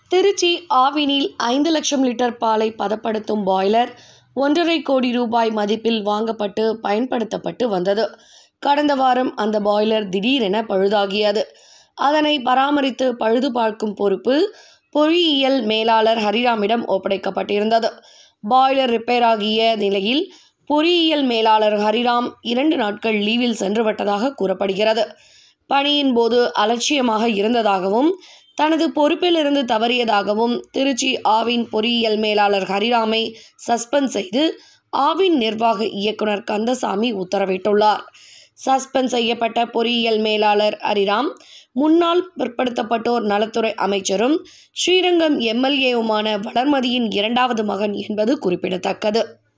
திருச்சி ஆவினில் ஐந்து லட்சம் லிட்டர் பாலை பதப்படுத்தும் பாய்லர் ஒன்றரை கோடி ரூபாய் மதிப்பில் வாங்கப்பட்டு பயன்படுத்தப்பட்டு வந்தது கடந்த வாரம் அந்த பாய்லர் திடீரென பழுதாகியது அதனை பராமரித்து பழுது பார்க்கும் பொறுப்பு பொறியியல் மேலாளர் ஹரிராமிடம் ஒப்படைக்கப்பட்டிருந்தது பாய்லர் ரிப்பேர் ஆகிய நிலையில் பொறியியல் மேலாளர் ஹரிராம் இரண்டு நாட்கள் லீவில் சென்று விட்டதாக கூறப்படுகிறது பணியின் போது அலட்சியமாக இருந்ததாகவும் தனது பொறுப்பிலிருந்து தவறியதாகவும் திருச்சி ஆவின் பொறியியல் மேலாளர் ஹரிராமை சஸ்பெண்ட் செய்து ஆவின் நிர்வாக இயக்குனர் கந்தசாமி உத்தரவிட்டுள்ளார் சஸ்பெண்ட் செய்யப்பட்ட பொறியியல் மேலாளர் ஹரிராம் முன்னாள் பிற்படுத்தப்பட்டோர் நலத்துறை அமைச்சரும் ஸ்ரீரங்கம் எம்எல்ஏவுமான வளர்மதியின் இரண்டாவது மகன் என்பது குறிப்பிடத்தக்கது